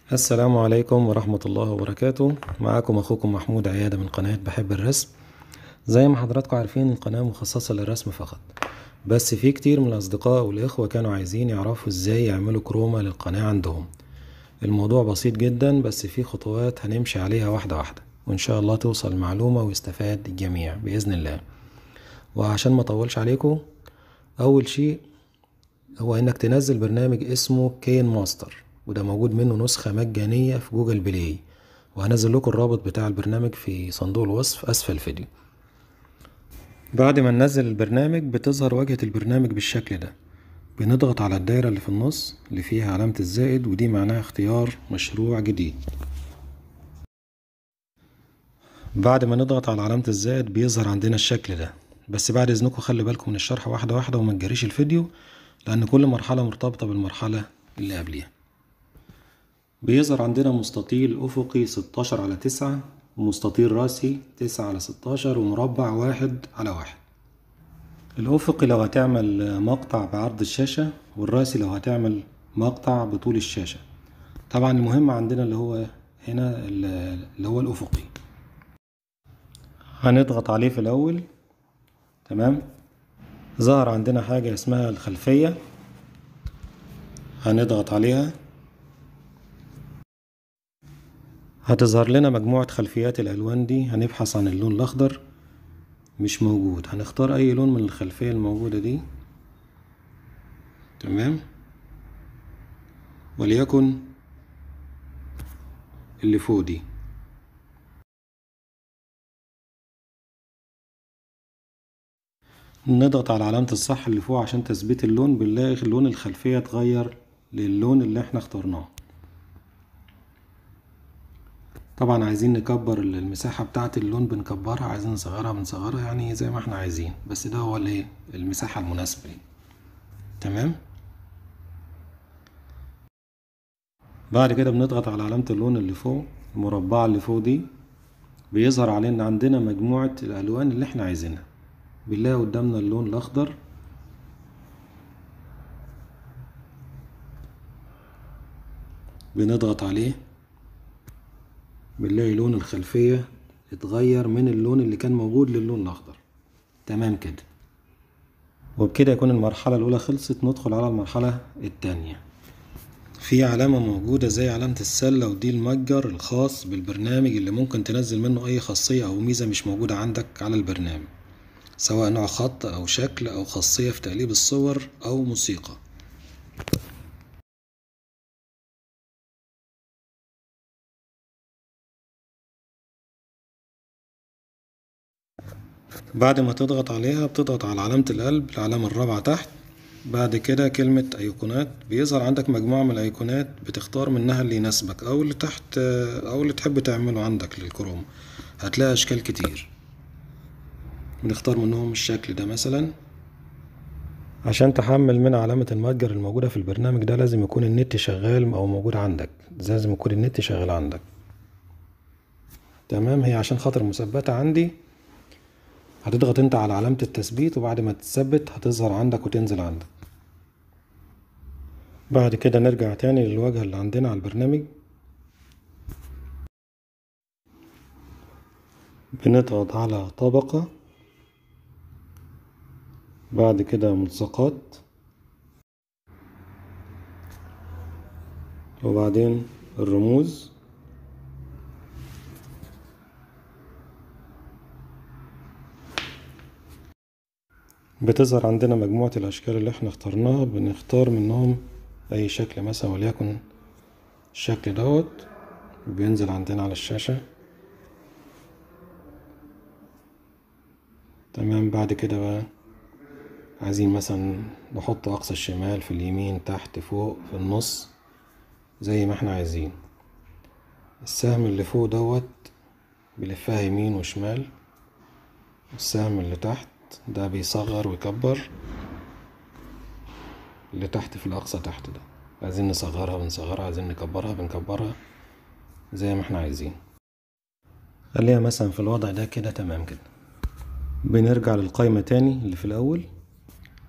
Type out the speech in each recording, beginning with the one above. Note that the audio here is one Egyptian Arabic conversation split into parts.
السلام عليكم ورحمة الله وبركاته معاكم أخوكم محمود عيادة من قناة بحب الرسم زي ما حضراتكم عارفين القناة مخصصة للرسم فقط بس في كتير من الأصدقاء والإخوة كانوا عايزين يعرفوا إزاي يعملوا كروما للقناة عندهم الموضوع بسيط جدا بس في خطوات هنمشي عليها واحدة واحدة وإن شاء الله توصل المعلومة ويستفاد الجميع بإذن الله وعشان ما أطولش عليكم أول شيء هو إنك تنزل برنامج اسمه كين ماستر وده موجود منه نسخة مجانية في جوجل بلاي وهنزل لكم الرابط بتاع البرنامج في صندوق الوصف أسفل الفيديو بعد ما ننزل البرنامج بتظهر واجهة البرنامج بالشكل ده بنضغط على الدايرة اللي في النص اللي فيها علامة الزائد ودي معناها اختيار مشروع جديد بعد ما نضغط على علامة الزائد بيظهر عندنا الشكل ده بس بعد اذنكم خلي بالكم من الشرح واحدة واحدة وما تجريش الفيديو لأن كل مرحلة مرتبطة بالمرحلة اللي قبليها بيظهر عندنا مستطيل أفقي ستاشر على تسعة ومستطيل راسي تسعة على ستاشر ومربع واحد على واحد الأفقي لو هتعمل مقطع بعرض الشاشة والراسي لو هتعمل مقطع بطول الشاشة طبعا المهم عندنا اللي هو هنا اللي هو الأفقي هنضغط عليه في الأول تمام ظهر عندنا حاجة اسمها الخلفية هنضغط عليها هتظهر لنا مجموعة خلفيات الألوان دي هنبحث عن اللون الأخضر مش موجود هنختار أي لون من الخلفية الموجودة دي تمام وليكن اللي فوق دي نضغط على علامة الصح اللي فوق عشان تثبيت اللون بنلاقي لون الخلفية اتغير للون اللي احنا اخترناه طبعا عايزين نكبر المساحة بتاعة اللون بنكبرها عايزين نصغرها بنصغرها يعني زي ما احنا عايزين بس ده هو الايه المساحة المناسبة ليه تمام بعد كده بنضغط على علامة اللون اللي فوق المربعة اللي فوق دي بيظهر علينا عندنا مجموعة الألوان اللي احنا عايزينها بنلاقي قدامنا اللون الأخضر بنضغط عليه بنلاقي لون الخلفية اتغير من اللون اللي كان موجود للون الأخضر تمام كده وبكده يكون المرحلة الأولى خلصت ندخل على المرحلة التانية في علامة موجودة زي علامة السلة ودي المتجر الخاص بالبرنامج اللي ممكن تنزل منه أي خاصية أو ميزة مش موجودة عندك على البرنامج سواء نوع خط أو شكل أو خاصية في تقليب الصور أو موسيقى بعد ما تضغط عليها بتضغط على علامة القلب العلامة الرابعة تحت بعد كده كلمة أيقونات بيظهر عندك مجموعة من الأيقونات بتختار منها اللي يناسبك أو اللي تحت أو اللي تحب تعمله عندك للكروم هتلاقي أشكال كتير بنختار منهم الشكل ده مثلا عشان تحمل من علامة المتجر الموجودة في البرنامج ده لازم يكون النت شغال أو موجود عندك لازم يكون النت شغال عندك تمام هي عشان خاطر مثبتة عندي هتضغط انت على علامة التثبيت وبعد ما تثبت هتظهر عندك وتنزل عندك بعد كده نرجع تاني للواجهة اللي عندنا على البرنامج بنضغط على طبقة بعد كده ملصقات وبعدين الرموز بتظهر عندنا مجموعة الأشكال اللي احنا اخترناها بنختار منهم أي شكل مثلا وليكن الشكل دوت بينزل عندنا على الشاشة تمام بعد كده بقى عايزين مثلا نحط أقصى الشمال في اليمين تحت فوق في النص زي ما احنا عايزين السهم اللي فوق دوت بلفها يمين وشمال السهم اللي تحت ده بيصغر ويكبر اللي تحت في الأقصى تحت ده عايزين نصغرها بنصغرها عايزين نكبرها بنكبرها زي ما احنا عايزين خليها مثلا في الوضع ده كده تمام كده بنرجع للقايمة تاني اللي في الأول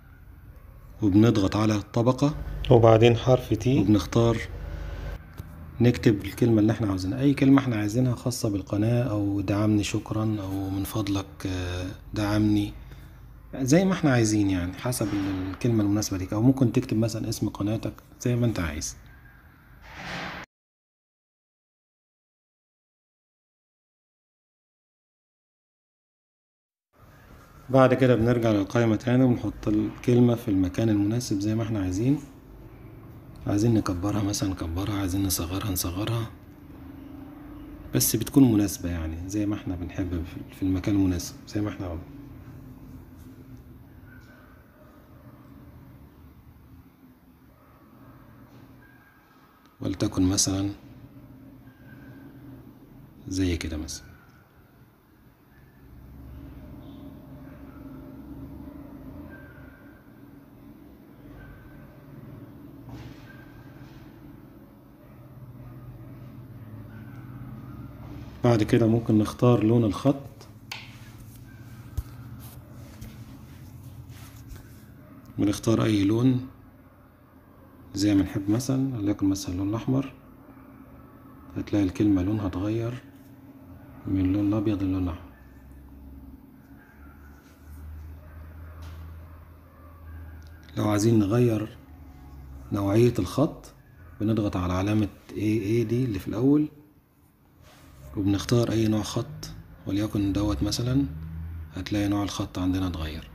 وبنضغط على الطبقة وبعدين حرف تي وبنختار نكتب الكلمة اللي احنا عاوزينها أي كلمة احنا عايزينها خاصة بالقناة أو دعمني شكرا أو من فضلك آه، دعمني زي ما احنا عايزين يعني حسب الكلمة المناسبة ليك أو ممكن تكتب مثلا اسم قناتك زي ما انت عايز بعد كده بنرجع للقائمة تاني ونحط الكلمة في المكان المناسب زي ما احنا عايزين عايزين نكبرها مثلا نكبرها عايزين نصغرها نصغرها بس بتكون مناسبة يعني زي ما احنا بنحب في- في المكان المناسب زي ما احنا ولتكن مثلا زي كده مثلا بعد كده ممكن نختار لون الخط بنختار اي لون زي ما نحب مثلا وليكن مثلا اللون الاحمر هتلاقي الكلمة لونها اتغير من اللون الابيض للون الاحمر لو عايزين نغير نوعية الخط بنضغط على علامة A A دي اللي في الأول وبنختار أي نوع خط وليكن دوت مثلا هتلاقي نوع الخط عندنا اتغير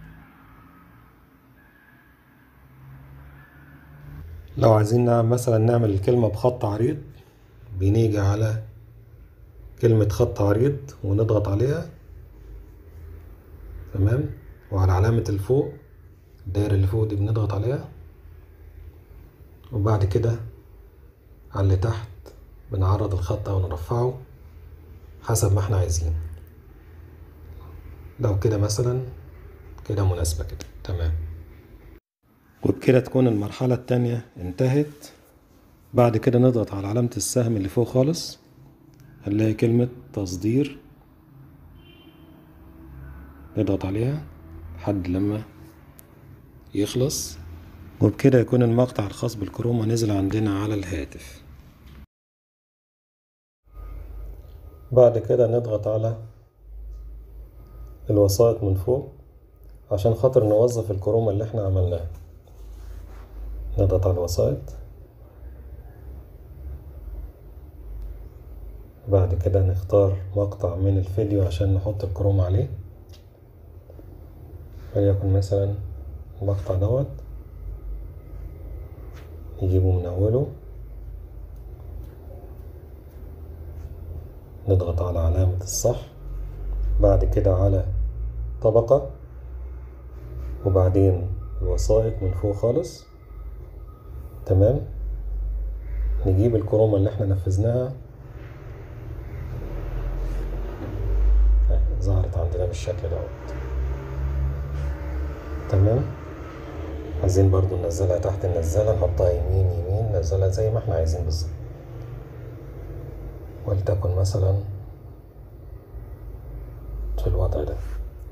لو عايزين نعمل مثلا نعمل الكلمة بخط عريض بنيجي على كلمة خط عريض ونضغط عليها تمام وعلى علامة الفوق الدايرة اللي فوق دي بنضغط عليها وبعد كده على اللي تحت بنعرض الخط أو نرفعه حسب ما احنا عايزين لو كده مثلا كده مناسبة كده تمام وبكده تكون المرحلة التانية انتهت بعد كده نضغط على علامة السهم اللي فوق خالص هنلاقي كلمة تصدير نضغط عليها لحد لما يخلص وبكده يكون المقطع الخاص بالكروما نزل عندنا على الهاتف بعد كده نضغط على الوسائط من فوق عشان خاطر نوظف الكروما اللي احنا عملناها نضغط على الوسائط بعد كده نختار مقطع من الفيديو عشان نحط الكروما عليه وليكن مثلا المقطع دوت نجيبه من أوله نضغط على علامة الصح بعد كده على طبقة وبعدين الوسائط من فوق خالص تمام نجيب الكرومة اللي احنا نفذناها اهي ظهرت عندنا بالشكل دوت تمام عايزين برضو ننزلها تحت النزالة نحطها يمين يمين ننزلها زي ما احنا عايزين بالظبط ولتكن مثلا في الوضع ده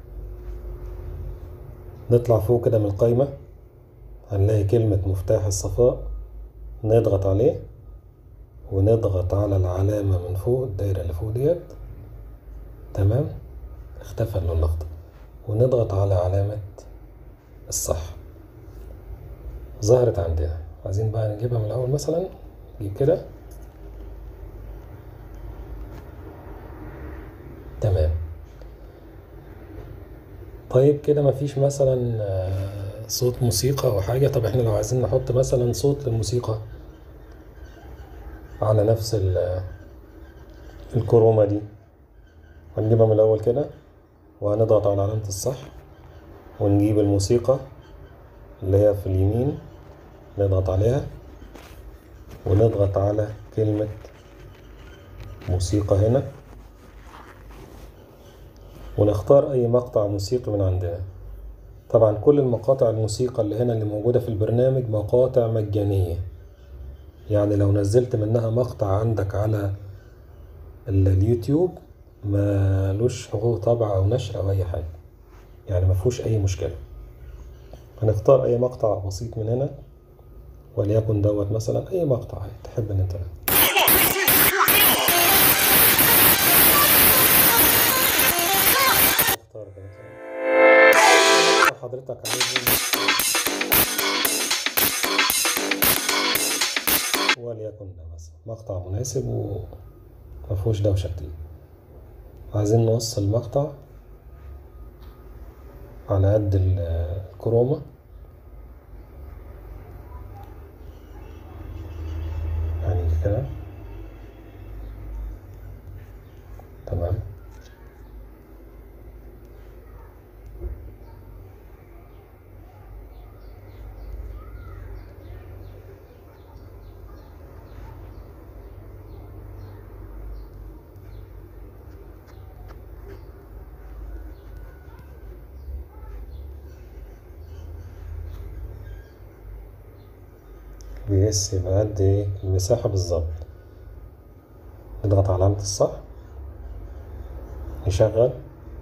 نطلع فوق كده من القايمة هنلاقي كلمة مفتاح الصفاء نضغط عليه ونضغط على العلامة من فوق الدايرة اللي فوق ديت تمام اختفى اللون الأخضر ونضغط على علامة الصح ظهرت عندنا عايزين بقى نجيبها من الأول مثلا نجيب كده تمام طيب كده مفيش مثلا آه، صوت موسيقى او حاجة طب احنا لو عايزين نحط مثلا صوت للموسيقى على نفس ال- الكرومة دي هنجيبها من الاول كده وهنضغط على علامة الصح ونجيب الموسيقى اللي هي في اليمين نضغط عليها ونضغط على كلمة موسيقى هنا ونختار أي مقطع موسيقي من عندنا طبعا كل المقاطع الموسيقى اللي هنا اللي موجودة في البرنامج مقاطع مجانية يعني لو نزلت منها مقطع عندك على ال- اليوتيوب مالوش حقوق طبع أو نشر أو أي حاجة يعني مفهوش أي مشكلة هنختار أي مقطع بسيط من هنا وليكن دوت مثلا أي مقطع تحب إن أنت حضرتك عايزه وليكن ده مثلا مقطع مناسب ومفهوش دوشة كتير عايزين نوصل المقطع على قد الكرومة يعني كده تمام بيقيس يبقى قد ايه المساحة بالظبط نضغط على علامة الصح نشغل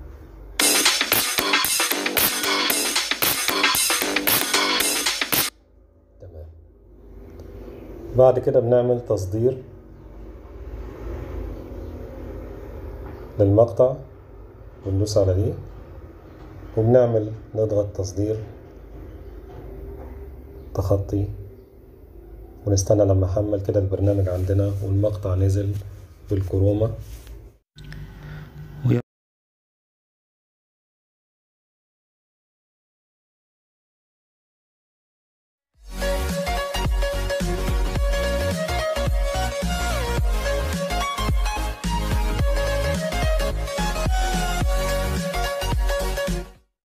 تمام بعد كده بنعمل تصدير للمقطع بندوس على دي وبنعمل نضغط تصدير تخطي ونستنى لما احمل كده البرنامج عندنا والمقطع نزل بالكرومة